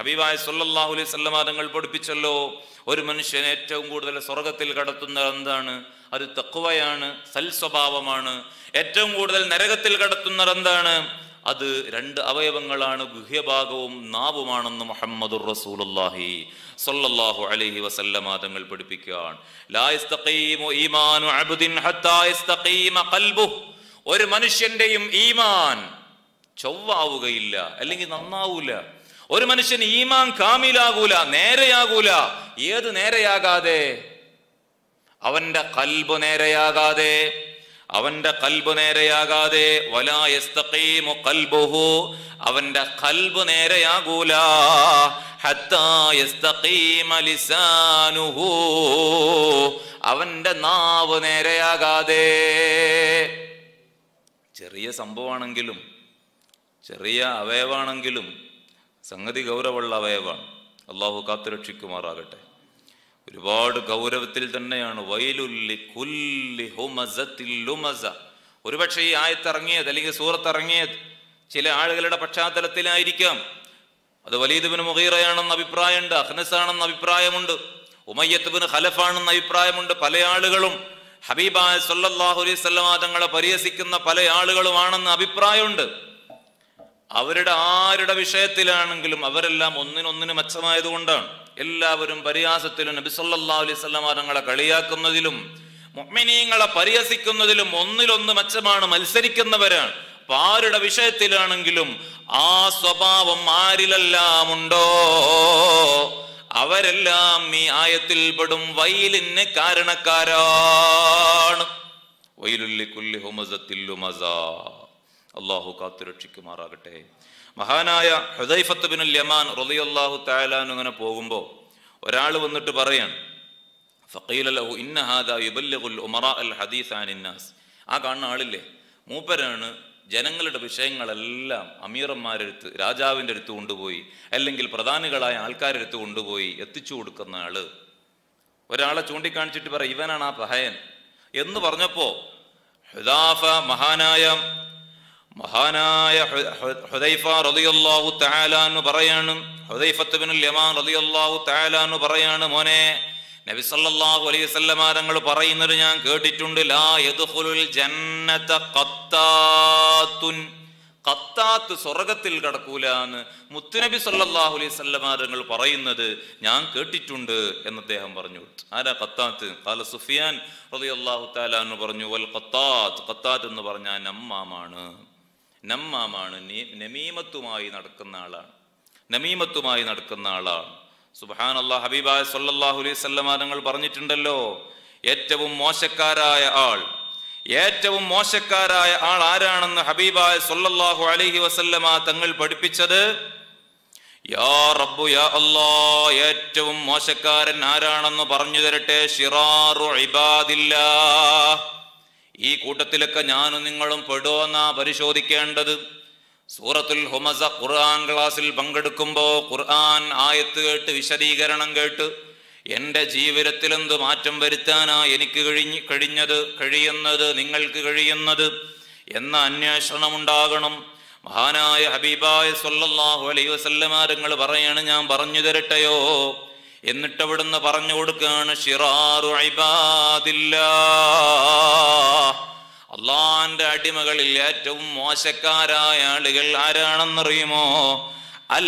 ഹബീബായ സല്ലല്ലാഹു അലൈഹി വസല്ലമ തങ്ങൾ പഠിപ്പിച്ചല്ലോ ഒരു മനുഷ്യൻ ഏറ്റവും കൂടുതൽ സ്വർഗത്തിൽ കടത്തുന്നത് എന്താണ് അത് തക്വയാണ് സൽ സ്വഭാവമാണ് ഏറ്റവും കൂടുതൽ നരകത്തിൽ കടത്തുന്നത് എന്താണ് അത് രണ്ട് അവയവങ്ങളാണ് ഗുഹ്യഭാഗവും നാവുമാണെന്ന് മുഹമ്മദുർ റസൂലുള്ളാഹി സ്വല്ലല്ലാഹു അലൈഹി വസല്ലമ തങ്ങൾ പഠിപ്പിക്കുകയാണ് ലാ യസ്തഖീമു ഈമാനു അബ്ദിൻ ഹത്താ യസ്തഖീമ ഖൽബുഹു ഒരു മനുഷ്യന്റെയും ഈമാൻ ചൊവ്വാവുകയില്ല അല്ലെങ്കിൽ നന്നാവൂല ഒരു മനുഷ്യൻ ഈമാൻ കാമിലാകൂല നേരെയാകൂല ഏത് നേരെയാകാതെ അവന്റെ കൽബ് നേരെയാകാതെ അവന്റെ കൽബ് നേരെയാകാതെ വലാ യസ്തഖീമു ഖൽബുഹു അവന്റെ കൽബ് നേരെയാകൂല ഹത്താ യസ്തഖീമ ലിസാനുഹു അവന്റെ നാവ് നേരെയാകാതെ ചെറിയ സംഭവമാണെങ്കിലും ചെറിയ അവയവാണെങ്കിലും സംഗതി ഗൗരവമുള്ള അവയവാണ് അള്ളാഹു കാത്തുരക്ഷിക്കുമാറാകട്ടെ ഒരുപാട് ഗൗരവത്തിൽ തന്നെയാണ് വൈലുല്ലി കുല്ലി ഹുമസത്തിൽ ലുമസ ഒരുപക്ഷെ ഈ ആയത്തിറങ്ങിയത് അല്ലെങ്കിൽ സൂറത്ത് ഇറങ്ങിയത് ചില ആളുകളുടെ പശ്ചാത്തലത്തിലായിരിക്കാം അത് വലീദുബിന് മുഹീറയാണെന്ന് അഭിപ്രായമുണ്ട് അഹ്നസാണെന്ന് അഭിപ്രായമുണ്ട് ഉമയ്യത്തുബിന് ഖലഫാണെന്ന് അഭിപ്രായമുണ്ട് പല ആളുകളും ഹബീബായ സല്ലല്ലാഹു അലൈഹി വസല്ലമ തങ്ങളെ പരിഹസിക്കുന്ന പല ആളുകളുമാണെന്ന് അഭിപ്രായമുണ്ട് അവരുടെ ആരുടെ വിഷയത്തിലാണെങ്കിലും അവരെല്ലാം ഒന്നിനൊന്നിന് മെച്ചമായതുകൊണ്ടാണ് എല്ലാവരും പരിഹാസത്തിലും നബി സല്ലല്ലാഹു അലൈഹി വസല്ലമ തങ്ങളെ കളിയാക്കുന്നതിലും മുഅ്മിനീങ്ങളെ പരിഹസിക്കുന്നതിലും ഒന്നിലൊന്ന് മെച്ചമാണ് മത്സരിക്കുന്നവരാണ് അപ്പൊ ആരുടെ വിഷയത്തിലാണെങ്കിലും ആ സ്വഭാവം ആരിലെല്ലാം ഉണ്ടോ അവരെല്ലാം ഈ ആയത്തിൽ പെടും വൈലിന് കാരണക്കാരാണ് വൈലുല്ലി കുല്ലി ഹുമസത്തിൽ ലുമസാ അള്ളാഹു കാത്തുരക്ഷിക്കുമാറാകട്ടെ മഹാനായ ഹുദൈഫത്ത് ബിൻ യമാൻ റളിയല്ലാഹു തആലാൻ ഇങ്ങനെ പോകുമ്പോൾ ഒരാൾ വന്നിട്ട് പറയാണ് ഫഖീല ലഹു ഇന്ന ഹാദാ യുബല്ലിഗുൽ ഉമറാ അൽ ഹദീസ് ആനിൻ നാസ് ആ കാണുന്ന ആളില്ലേ മൂപ്പരാണ് ജനങ്ങളുടെ വിഷയങ്ങളെല്ലാം അമീറന്മാരെടുത്ത് രാജാവിൻ്റെ അടുത്ത് കൊണ്ടുപോയി അല്ലെങ്കിൽ പ്രധാനികളായ ആൾക്കാരെടുത്ത് കൊണ്ടുപോയി എത്തിച്ചു കൊടുക്കുന്ന ആള് ഒരാളെ ചൂണ്ടിക്കാണിച്ചിട്ട് പറ ഇവനാണ് ആ പഹയൻ എന്ന് പറഞ്ഞപ്പോ ഹുദാഫ മഹാനായ മഹാനായ ഹു- ഹു- ഹുദൈഫ റളിയല്ലാഹു തആല എന്ന് പറയാണ് ഹുദൈഫത്ത് ബിനുൽ യമാൻ റളിയല്ലാഹു തആല എന്ന് പറയാണ് മോനെ നബി സല്ലല്ലാഹു അലൈഹി വസല്ലമ തങ്ങൾ പറയുന്നത് ഞാൻ കേട്ടിട്ടുണ്ട് ലാ യദ്ഖുലുൽ ജന്നത ഖത്താത്തുൻ ഖത്താത്ത് സ്വർഗത്തിൽ കടക്കൂല എന്ന് മുത്തുനബി സല്ലല്ലാഹു അലൈഹി വസല്ലമ തങ്ങൾ പറയുന്നത് ഞാൻ കേട്ടിട്ടുണ്ട് എന്ന് അദ്ദേഹം പറഞ്ഞു ആരാ ഖത്താത്ത് ഖാല സുഫിയാൻ റളിയല്ലാഹു തആല എന്ന് പറഞ്ഞു വൽ ഖത്താത്ത് ഖത്താത്ത് എന്ന് പറഞ്ഞാൽ നമ്മാമാണ് നമ്മാമാണ് നി- നമീമത്തുമായി നടക്കുന്ന ആളാണ് നമീമത്തുമായി നടക്കുന്ന ആളാണ് സുബാൻ അള്ളാഹ് ഹബീബായ സല്ലല്ലാഹു അലൈഹി വസല്ലമ തങ്ങൾ പറഞ്ഞിട്ടുണ്ടല്ലോ ഏറ്റവും മോശക്കാരായ ആൾ ഏറ്റവും മോശക്കാരായ ആൾ ആരാണെന്ന് ഹബീബായ സല്ലല്ലാഹു അലൈഹി വസല്ലമ തങ്ങൾ പഠിപ്പിച്ചത് യാ റബ്ബു യാ അല്ലാ ഏറ്റവും മോശക്കാരൻ ആരാണെന്ന് പറഞ്ഞു തരട്ടെ ഷിറാറു ഇബാദില്ലാ ഈ കൂട്ടത്തിലൊക്കെ ഞാനും നിങ്ങളും പെടുമെന്നാ പരിശോധിക്കേണ്ടത് സൂറത്തുൽ ഹുമസ ഖുർആൻ ക്ലാസ്സിൽ പങ്കെടുക്കുമ്പോ ഖുർആൻ ആയത്ത് കേട്ട് വിശദീകരണം കേട്ട് എൻ്റെ ജീവിതത്തിൽ എന്ത് മാറ്റം വരുത്താനാ എനിക്ക് കഴിഞ്ഞ് കഴിഞ്ഞത് കഴിയുന്നത് നിങ്ങൾക്ക് കഴിയുന്നത് എന്ന അന്വേഷണം ഉണ്ടാകണം മഹാനായ ഹബീബായ സല്ലല്ലാഹു അലൈഹി വസല്ലമ തങ്ങൾ പറയാണ് ഞാൻ പറഞ്ഞു തരട്ടെയോ എന്നിട്ട് അവിടുന്ന് പറഞ്ഞു കൊടുക്കുകയാണ് ഷിറാറു ഇബാദില്ലാ അള്ളാന്റെ അടിമകളിൽ ഏറ്റവും മോശക്കാരായ ആളുകൾ ആരാണെന്നറിയുമോ അൽ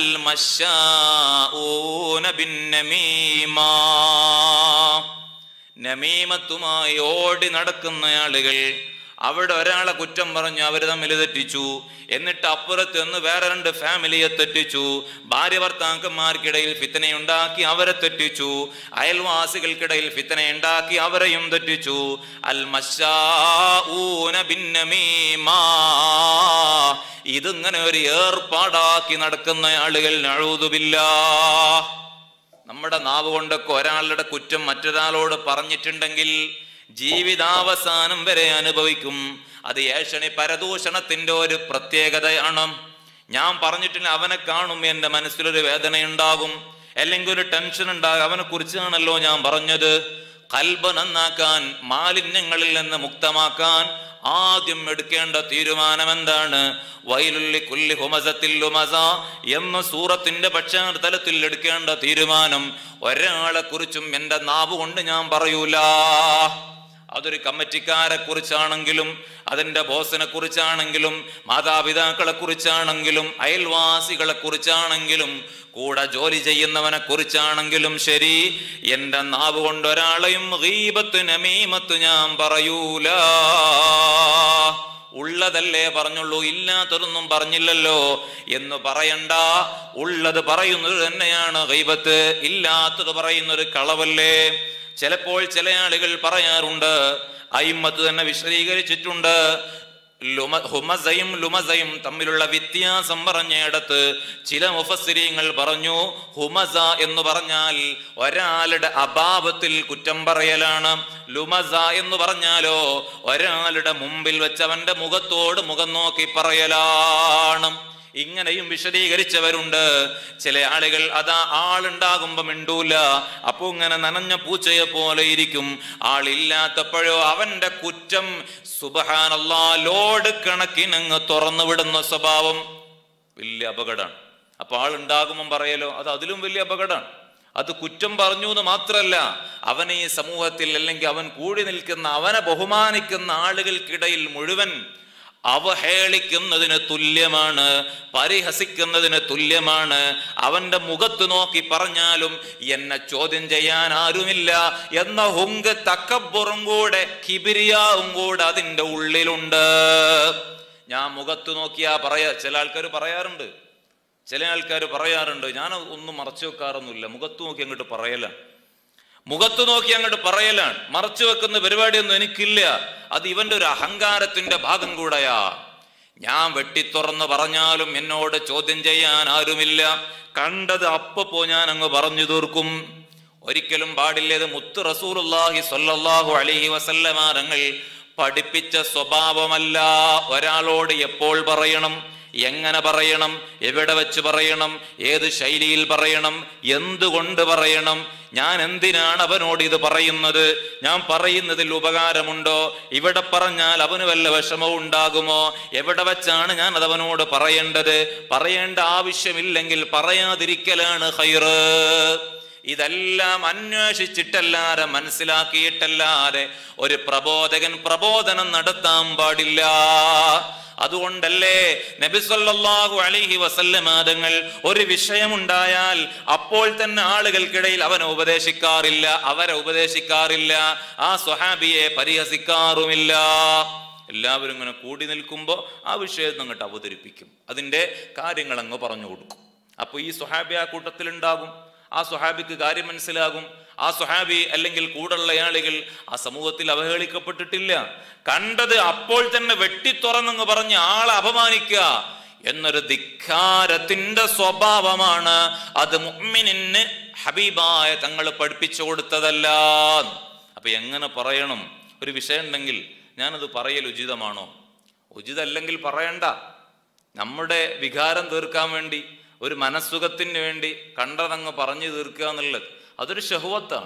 മശാഊന ബിന്നമീമ നമീമത്തുമായി ഓടി നടക്കുന്ന ആളുകൾ അവിടെ ഒരാളെ കുറ്റം പറഞ്ഞു അവർ തമ്മിൽ തെറ്റിച്ചു എന്നിട്ട് അപ്പുറത്ത് നിന്ന് വേറെ രണ്ട് ഫാമിലിയെ തെറ്റിച്ചു ഭാര്യ ഭർത്താക്കന്മാർക്കിടയിൽ ഫിത്തനയുണ്ടാക്കി അവരെ തെറ്റിച്ചു അയൽവാസികൾക്കിടയിൽ ഫിത്തനയുണ്ടാക്കി അവരെയും തെറ്റിച്ചു അൽ മശാഊന ബിന്നമീമാ ഇതിങ്ങനെ ഒരു ഏർപ്പാടാക്കി നടക്കുന്ന ആളുകൾ നഴുതുമില്ല നമ്മുടെ നാവ് കൊണ്ടൊക്കെ ഒരാളുടെ കുറ്റം മറ്റൊരാളോട് പറഞ്ഞിട്ടുണ്ടെങ്കിൽ ജീവിതാവസാനം വരെ അനുഭവിക്കും അത് ഏഷണി പരദൂഷണത്തിന്റെ ഒരു പ്രത്യേകതയാണ് ഞാൻ പറഞ്ഞിട്ടില്ല അവനെ കാണും എന്റെ മനസ്സിലൊരു വേദനയുണ്ടാകും അല്ലെങ്കിൽ ഒരു ടെൻഷൻ ഉണ്ടാകും അവനെ കുറിച്ചാണല്ലോ ഞാൻ പറഞ്ഞത് കൽബ് നന്നാക്കാൻ മാലിന്യങ്ങളിൽ നിന്ന് മുക്തമാക്കാൻ ആദ്യം എടുക്കേണ്ട തീരുമാനം എന്താണ് വൈലുള്ളി കുല്ലി ഹുമസത്തിൽ ലുമസ എന്ന സൂറത്തിന്റെ പശ്ചാത്തലത്തിൽ എടുക്കേണ്ട തീരുമാനം ഒരാളെ കുറിച്ചും എന്റെ നാവ് കൊണ്ട് ഞാൻ പറയൂല അതൊരു കമ്മിറ്റിക്കാരെ കുറിച്ചാണെങ്കിലും അതിന്റെ ബോസിനെ കുറിച്ചാണെങ്കിലും മാതാപിതാക്കളെ കുറിച്ചാണെങ്കിലും അയൽവാസികളെ കുറിച്ചാണെങ്കിലും കൂടെ ജോലി ചെയ്യുന്നവനെ കുറിച്ചാണെങ്കിലും ശരി എന്റെ നാവ് കൊണ്ട് ഒരാളെയും ഗീബത്ത് നമീമത്ത് ഞാൻ പറയൂല ഉള്ളതല്ലേ പറഞ്ഞുള്ളൂ ഇല്ലാത്തതൊന്നും പറഞ്ഞില്ലല്ലോ എന്ന് പറയണ്ട ഉള്ളത് പറയുന്നത് തന്നെയാണ് ഗൈബത്ത് ഇല്ലാത്തത് പറയുന്നത് കളവല്ലേ ചിലപ്പോൾ ചില ആളുകൾ പറയാറുണ്ട് അയിമത്ത് തന്നെ വിശദീകരിച്ചിട്ടുണ്ട് ലുമ ഹുമസയും ലുമസയും തമ്മിലുള്ള വ്യത്യാസം പറഞ്ഞയിടത്ത് ചില മുഫസ്സിരീങ്ങൾ പറഞ്ഞു ഹുമസ എന്ന് പറഞ്ഞാൽ ഒരാളുടെ അഭാവത്തിൽ കുറ്റം പറയലാണ് ലുമസ എന്ന് പറഞ്ഞാലോ ഒരാളുടെ മുമ്പിൽ വെച്ചവന്റെ മുഖത്തോട് മുഖം നോക്കി പറയലാണ് ഇങ്ങനെയും വിശദീകരിച്ചവരുണ്ട് ചില ആളുകൾ അതാ ആളുണ്ടാകുമ്പോ മിണ്ടൂല അപ്പൊ ഇങ്ങനെ നനഞ്ഞ പൂച്ചയെ പോലെ ഇരിക്കും ആളില്ലാത്തപ്പോഴോ അവന്റെ കുറ്റം സുബഹാനല്ലാ ലോഡ് കണക്കിനങ്ങ് തുറന്നു വിടുന്ന സ്വഭാവം വലിയ അപകടമാണ് അപ്പൊ ആളുണ്ടാകുമ്പം പറയലോ അത് അതിലും വലിയ അപകടമാണ് അത് കുറ്റം പറഞ്ഞു എന്ന് മാത്രല്ല അവനെ ഈ സമൂഹത്തിൽ അല്ലെങ്കിൽ അവൻ കൂടി നിൽക്കുന്ന അവനെ ബഹുമാനിക്കുന്ന ആളുകൾക്കിടയിൽ മുഴുവൻ അവഹേളിക്കുന്നതിന് തുല്യമാണ് പരിഹസിക്കുന്നതിന് തുല്യമാണ് അവന്റെ മുഖത്ത് നോക്കി പറഞ്ഞാലും എന്നെ ചോദ്യം ചെയ്യാൻ ആരുമില്ല എന്ന ഹുങ്ക് തക്കപ്പുറം കൂടെ കിബിരിയാവും കൂടെ അതിന്റെ ഉള്ളിലുണ്ട് ഞാൻ മുഖത്ത് നോക്കിയാ പറയാ ചില ആൾക്കാർ പറയാറുണ്ട് ചില ആൾക്കാർ പറയാറുണ്ട് ഞാൻ ഒന്നും മറച്ചു വെക്കാറൊന്നുമില്ല മുഖത്ത് നോക്കി അങ്ങോട്ട് പറയലാണ് മുഖത്ത് നോക്കി അങ്ങോട്ട് പറയലാണ് മറച്ചു വെക്കുന്ന പരിപാടിയൊന്നും എനിക്കില്ല അത് ഇവന്റെ ഒരു അഹങ്കാരത്തിന്റെ ഭാഗം കൂടെയാ ഞാൻ വെട്ടിത്തുറന്ന് പറഞ്ഞാലും എന്നോട് ചോദ്യം ചെയ്യാൻ ആരുമില്ല കണ്ടത് അപ്പപ്പോ ഞാൻ അങ്ങ് പറഞ്ഞു തീർക്കും ഒരിക്കലും പാടില്ലത് മുത്ത് റസൂലുള്ളാഹി സ്വല്ലല്ലാഹു അലൈഹി വസല്ലമ തങ്ങൾ പഠിപ്പിച്ച സ്വഭാവമല്ല ഒരാളോട് എപ്പോൾ പറയണം എങ്ങനെ പറയണം എവിടെ വെച്ച് പറയണം ഏത് ശൈലിയിൽ പറയണം എന്തുകൊണ്ട് പറയണം ഞാൻ എന്തിനാണ് അവനോട് ഇത് പറയുന്നത് ഞാൻ പറയുന്നതിൽ ഉപകാരമുണ്ടോ ഇവിടെ പറഞ്ഞാൽ അവന് വല്ല വിഷമവും ഉണ്ടാകുമോ എവിടെ വെച്ചാണ് ഞാൻ അത് അവനോട് പറയേണ്ടത് പറയേണ്ട ആവശ്യമില്ലെങ്കിൽ പറയാതിരിക്കലാണ് ഹൈറ് ഇതെല്ലാം അന്വേഷിച്ചിട്ടല്ലാതെ മനസ്സിലാക്കിയിട്ടല്ലാതെ ഒരു പ്രബോധകൻ പ്രബോധനം നടത്താൻ പാടില്ല അതുകൊണ്ടല്ലേ നബിസല്ലാഹു അലൈഹി വസല്ലമാതങ്ങൾ ഒരു വിഷയമുണ്ടായാൽ അപ്പോൾ തന്നെ ആളുകൾക്കിടയിൽ അവനെ ഉപദേശിക്കാറില്ല അവരെ ഉപദേശിക്കാറില്ല ആ സ്വഹാബിയെ പരിഹസിക്കാറുമില്ല എല്ലാവരും ഇങ്ങനെ കൂടി നിൽക്കുമ്പോൾ ആ വിഷയം അങ്ങോട്ട് അവതരിപ്പിക്കും അതിന്റെ കാര്യങ്ങൾ അങ്ങ് പറഞ്ഞു കൊടുക്കും അപ്പൊ ഈ സ്വഹാബി ആ കൂട്ടത്തിൽ ഉണ്ടാകും ആ സ്വഹാബിക്ക് കാര്യം മനസ്സിലാകും ആ സ്വഹാബി അല്ലെങ്കിൽ കൂടുള്ള ആളുകൾ ആ സമൂഹത്തിൽ അവഹേളിക്കപ്പെട്ടിട്ടില്ല കണ്ടത് അപ്പോൾ തന്നെ വെട്ടിത്തുറന്നങ്ങ് പറഞ്ഞ് ആളെ അപമാനിക്കുക എന്നൊരു ധിക്കാരത്തിന്റെ സ്വഭാവമാണ് അത് മുഅ്മിനിന് ഹബീബായ തങ്ങൾ പഠിപ്പിച്ചു കൊടുത്തതല്ല അപ്പൊ എങ്ങനെ പറയണം ഒരു വിഷയം ഉണ്ടെങ്കിൽ ഞാനത് പറയൽ ഉചിതമാണോ ഉചിതല്ലെങ്കിൽ പറയണ്ട നമ്മുടെ വികാരം തീർക്കാൻ വേണ്ടി ഒരു മനസ്സുഖത്തിന് വേണ്ടി കണ്ടതങ്ങ് പറഞ്ഞു തീർക്കുക എന്നുള്ളത് അതൊരു ഷഹുവത്താണ്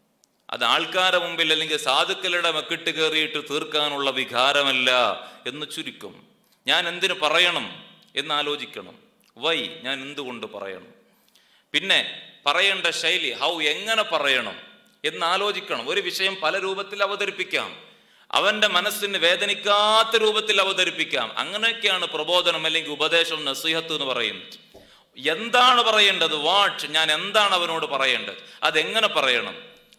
അത് ആൾക്കാരെ മുമ്പിൽ അല്ലെങ്കിൽ സാധുക്കളുടെ മക്കിട്ട് കയറിയിട്ട് തീർക്കാനുള്ള വികാരമല്ല എന്ന് ചുരുക്കം ഞാൻ എന്തിനു പറയണം എന്ന് ആലോചിക്കണം വൈ ഞാൻ എന്തുകൊണ്ട് പറയണം പിന്നെ പറയേണ്ട ശൈലി ഹൗ എങ്ങനെ പറയണം എന്ന് ആലോചിക്കണം ഒരു വിഷയം പല രൂപത്തിൽ അവതരിപ്പിക്കാം അവന്റെ മനസ്സിന് വേദനിക്കാത്ത രൂപത്തിൽ അവതരിപ്പിക്കാം അങ്ങനെയൊക്കെയാണ് പ്രബോധനം അല്ലെങ്കിൽ ഉപദേശം നസീഹത്ത് എന്ന് പറയുന്നത് എന്താണ് പറയേണ്ടത് വാട്ട് ഞാൻ എന്താണ് അവനോട് പറയേണ്ടത് അതെങ്ങനെ പറയണം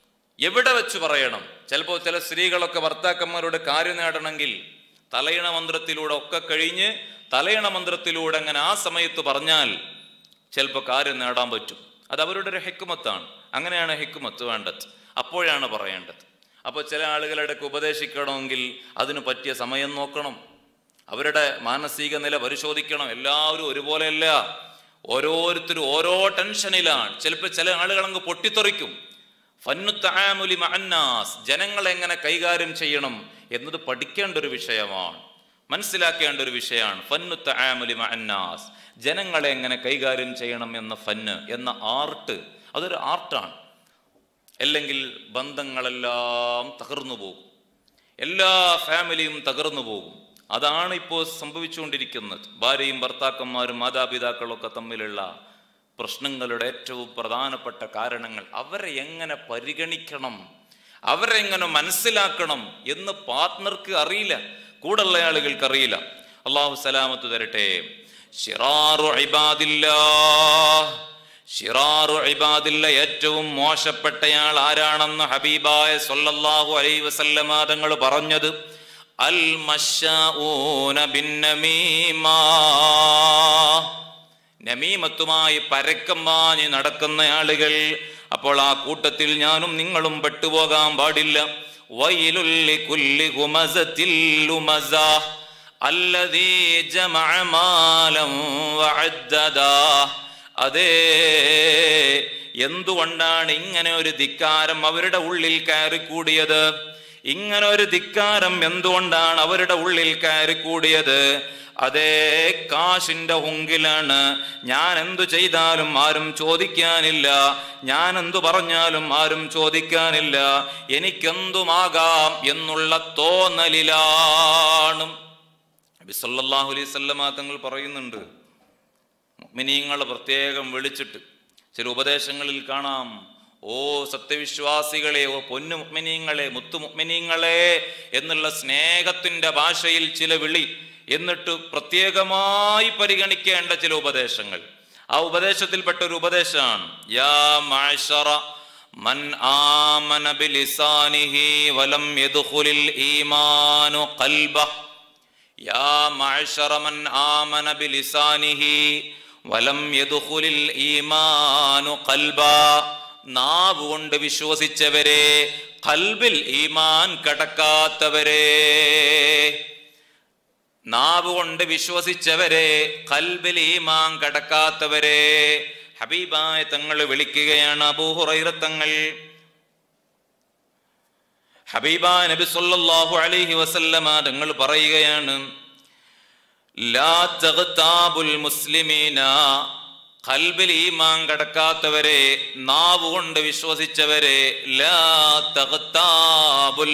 എവിടെ വെച്ച് പറയണം ചിലപ്പോൾ ചില സ്ത്രീകളൊക്കെ ഭർത്താക്കന്മാരോട് കാര്യം നേടണമെങ്കിൽ തലയിണ മന്ത്രത്തിലൂടെ ഒക്കെ കഴിഞ്ഞ് തലയിണ മന്ത്രത്തിലൂടെ അങ്ങനെ ആ സമയത്ത് പറഞ്ഞാൽ ചിലപ്പോൾ കാര്യം നേടാൻ പറ്റും അത് അവരുടെ ഒരു ഹെക്കുമത്താണ് അങ്ങനെയാണ് ഹെക്കുമത്ത് വേണ്ടത് അപ്പോഴാണ് പറയേണ്ടത് അപ്പോൾ ചില ആളുകളുടെ ഉപദേശിക്കണമെങ്കിൽ അതിന് പറ്റിയ സമയം നോക്കണം അവരുടെ മാനസിക നില പരിശോധിക്കണം എല്ലാവരും ഒരുപോലെയല്ല ഓരോരുത്തരും ഓരോ ടെൻഷനിലാണ് ചിലപ്പോൾ ചില ആളുകൾ അങ്ങ് പൊട്ടിത്തെറിക്കും ഫന്നുത്താമുലി മഅന്നാസ് ജനങ്ങളെ എങ്ങനെ കൈകാര്യം ചെയ്യണം എന്നത് പഠിക്കേണ്ട ഒരു വിഷയമാണ് മനസ്സിലാക്കേണ്ട ഒരു വിഷയമാണ് ഫന്നുത്താമുലി മഅന്നാസ് ജനങ്ങളെ എങ്ങനെ കൈകാര്യം ചെയ്യണം എന്ന ഫന്ന് എന്ന ആർട്ട് അതൊരു ആർട്ടാണ് അല്ലെങ്കിൽ ബന്ധങ്ങളെല്ലാം തകർന്നു പോകും എല്ലാ ഫാമിലിയും തകർന്നു പോകും അതാണ് ഇപ്പോൾ സംഭവിച്ചുകൊണ്ടിരിക്കുന്നത് ഭാര്യയും ഭർത്താക്കന്മാരും മാതാപിതാക്കളൊക്കെ തമ്മിലുള്ള പ്രശ്നങ്ങളുടെ ഏറ്റവും പ്രധാനപ്പെട്ട കാരണങ്ങൾ അവരെ എങ്ങനെ പരിഗണിക്കണം അവരെ എങ്ങനെ മനസ്സിലാക്കണം എന്ന് പാർട്ട്ണർക്ക് അറിയില്ല കൂടുള്ള ആളുകൾക്ക് അറിയില്ല അള്ളാഹു സലാമത്ത് തരട്ടെ ഷിറാറു ഇബാദില്ലാ ഷിറാറു ഇബാദില്ല ഏറ്റവും മോശപ്പെട്ടയാൾ ആരാണെന്ന് ഹബീബായ സല്ലല്ലാഹു അലൈഹി വസല്ലമ തങ്ങൾ പറഞ്ഞത് അൽ മശഊന ബിന്നമീമാ നമീമത്തുമായി പരക്കം മാഞ്ഞ് നടക്കുന്ന ആളുകൾ അപ്പോൾ ആ കൂട്ടത്തിൽ ഞാനും നിങ്ങളും പെട്ടുപോകാൻ പാടില്ല വൈലുല്ലി കുല്ലി ഹുമസത്തിൽ ലുമസ അല്ലദീ ജമഅ മാലം വഅദ്ദദാ അതേ എന്തുകൊണ്ടാണ് ഇങ്ങനെ ഒരു ധിക്കാരം അവരുടെ ഉള്ളിൽ കയറിക്കൂടിയത് ഇങ്ങനെ ഒരു ധിക്കാരം എന്തുകൊണ്ടാണ് അവരുടെ ഉള്ളിൽ കയറിക്കൂടിയത് അതേ കാശിന്റെ ഹുങ്കിലാണ് ഞാൻ എന്തു ചെയ്താലും ആരും ചോദിക്കാനില്ല ഞാൻ എന്തു പറഞ്ഞാലും ആരും ചോദിക്കാനില്ല എനിക്കെന്തുമാകാം എന്നുള്ള തോന്നലിലാണ് നബി സല്ലല്ലാഹു അലൈഹി വസല്ലമ തങ്ങൾ പറയുന്നുണ്ട് മുഅ്മിനീങ്ങളെ പ്രത്യേകം വിളിച്ചിട്ട് ചില ഉപദേശങ്ങളിൽ കാണാം ഓ സത്യവിശ്വാസികളെ ഓ പൊന്നു മുഅ്മിനീങ്ങളെ മുത്തു മുഅ്മിനീങ്ങളെ എന്നുള്ള സ്നേഹത്തിന്റെ ഭാഷയിൽ ചില വിളി എന്നിട്ട് പ്രത്യേകമായി പരിഗണിക്കേണ്ട ചില ഉപദേശങ്ങൾ ആ ഉപദേശത്തിൽപ്പെട്ട ഒരു ഉപദേശമാണ് യാ മഅ്ശറ മൻ ആമന ബിലിസാനിഹി വലം യദ്ഖുലിൽ ഈമാനു ഖൽബഹ يا معشر من آمن بلسانه ولم يدخل الإيمان قلبا നാവ് കൊണ്ട് വിശ്വസിച്ചവരെ കൽബിൽ ഈമാൻ കടക്കാത്തവരെ നാവ് കൊണ്ട് വിശ്വസിച്ചവരെ കൽബിൽ ഈമാൻ കടക്കാത്തവരെ ഹബീബായ തങ്ങൾ വിളിക്കുകയാണ് അബൂഹുറൈറ തങ്ങൾ ഹബീബ നബി സല്ലല്ലാഹു അലൈഹി വസല്ലമ തങ്ങൾ പറയുകയാണ് ലാ തഗ്താബുൽ മുസ്ലിമീന ഖൽബിൽ ഈമാൻ കടക്കാത്തവരെ നാവ് കൊണ്ട് വിശ്വസിച്ചവരെ ലാ തഗ്താബുൽ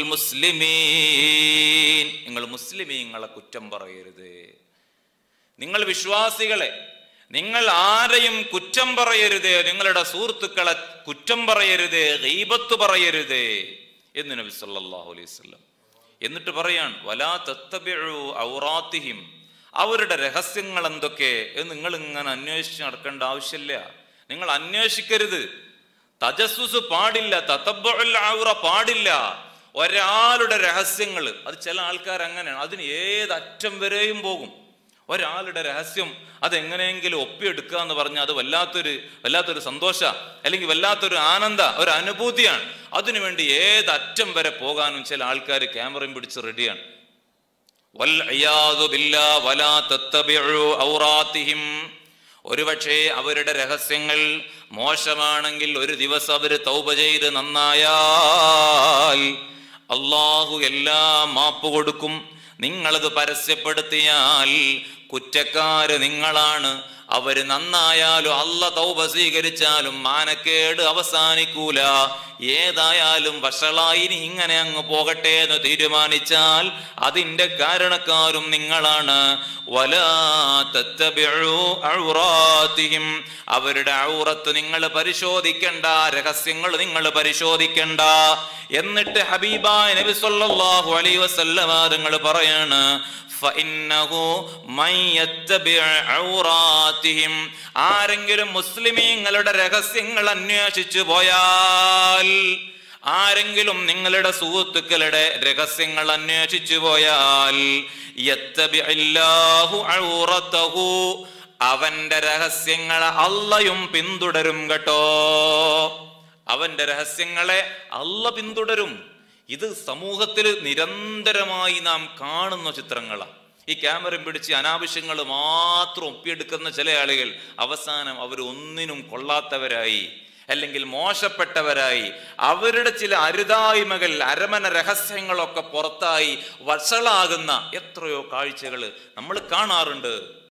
മുസ്ലിമീൻ നിങ്ങൾ മുസ്ലിമീങ്ങളെ കുറ്റം പറയരുത് നിങ്ങൾ വിശ്വാസികളെ നിങ്ങൾ ആരെയും കുറ്റം പറയരുത് നിങ്ങളുടെ സുഹൃത്തുക്കളെ കുറ്റം പറയരുത് ഗീബത്ത് പറയരുത് എന്ന് നബി സല്ലല്ലാഹു അലൈഹി വസല്ലം എന്നിട്ട് പറയാൻ വലാ തത്തബിഉ ഔറാത്തിഹിം അവരുടെ രഹസ്യങ്ങൾ എന്തൊക്കെ എന്ന് നിങ്ങൾ ഇങ്ങനെ അന്വേഷിച്ച് നടക്കേണ്ട ആവശ്യമില്ല നിങ്ങൾ അന്വേഷിക്കരുത് തജസ്സുസ് പാടില്ല തത്തബുൽ ഔറ പാടില്ല ഒരാളുടെ രഹസ്യങ്ങൾ അത് ചില ആൾക്കാർ അങ്ങനെയാണ് അതിന് ഏതറ്റം വരെയും പോകും ഒരാളുടെ രഹസ്യം അതെങ്ങനെയെങ്കിലും ഒപ്പിയെടുക്കുക എന്ന് പറഞ്ഞാൽ അത് വല്ലാത്തൊരു വല്ലാത്തൊരു സന്തോഷ അല്ലെങ്കിൽ വല്ലാത്തൊരു ആനന്ദ ഒരു അനുഭൂതിയാണ് അതിനുവേണ്ടി ഏതറ്റം വരെ പോകാനും ചില ആൾക്കാർ ക്യാമറയും പിടിച്ച് റെഡിയാണ് വൽഇയാദു ബില്ലാ വലാ തത്തബിഉ ഔറാത്തിഹിം ഒരുപക്ഷെ അവരുടെ രഹസ്യങ്ങൾ മോശമാണെങ്കിൽ ഒരു ദിവസം അവര് തൗബ ചെയ്ത് നന്നായാൽ അള്ളാഹു എല്ലാം മാപ്പ് കൊടുക്കും നിങ്ങളത് പരസ്യപ്പെടുത്തിയാൽ കുറ്റക്കാര് നിങ്ങളാണ് അവര് നന്നായാലും അല്ല തൗബ സ്വീകരിച്ചാലും മാനക്കേട് അവസാനിക്കൂല ഏതായാലും വഷളായി ഇനി ഇങ്ങനെ അങ്ങ് പോകട്ടെ എന്ന് തീരുമാനിച്ചാൽ അതിന്റെ കാരണക്കാരും നിങ്ങളാണ് വലാ തത്തബിഉ ഔറാത്തിഹിം അവരുടെ ഔറത്ത് നിങ്ങൾ പരിശോധിക്കണ്ട രഹസ്യങ്ങൾ നിങ്ങൾ പരിശോധിക്കണ്ട എന്നിട്ട് ഹബീബായ നബി സല്ലല്ലാഹു അലൈഹി വസല്ലമ തങ്ങൾ പറയാണ് ഫഇന്നഹു മൻ യത്തബിഉ ഔറാത്തിഹിം ആരെങ്കിലും മുസ്ലിമീങ്ങളുടെ രഹസ്യങ്ങൾ അന്വേഷിച്ചു പോയാൽ ആരെങ്കിലും നിങ്ങളുടെ സുഹൃത്തുക്കളുടെ രഹസ്യങ്ങൾ അന്വേഷിച്ചു പോയാൽ യത്തബിഇല്ലാഹു ഔറത്തഹു അവന്റെ രഹസ്യങ്ങളെ അള്ളയും പിന്തുടരും കേട്ടോ അവന്റെ രഹസ്യങ്ങളെ അല്ല പിന്തുടരും ഇത് സമൂഹത്തിൽ നിരന്തരമായി നാം കാണുന്ന ചിത്രങ്ങളാണ് ഈ ക്യാമറ പിടിച്ച് അനാവശ്യങ്ങൾ മാത്രം ഒപ്പിയെടുക്കുന്ന ചില ആളുകൾ അവസാനം അവർ ഒന്നിനും കൊള്ളാത്തവരായി അല്ലെങ്കിൽ മോശപ്പെട്ടവരായി അവരുടെ ചില അരുതായ്മകൾ അരമന രഹസ്യങ്ങളൊക്കെ പുറത്തായി വഷളാകുന്ന എത്രയോ കാഴ്ചകൾ നമ്മൾ കാണാറുണ്ട്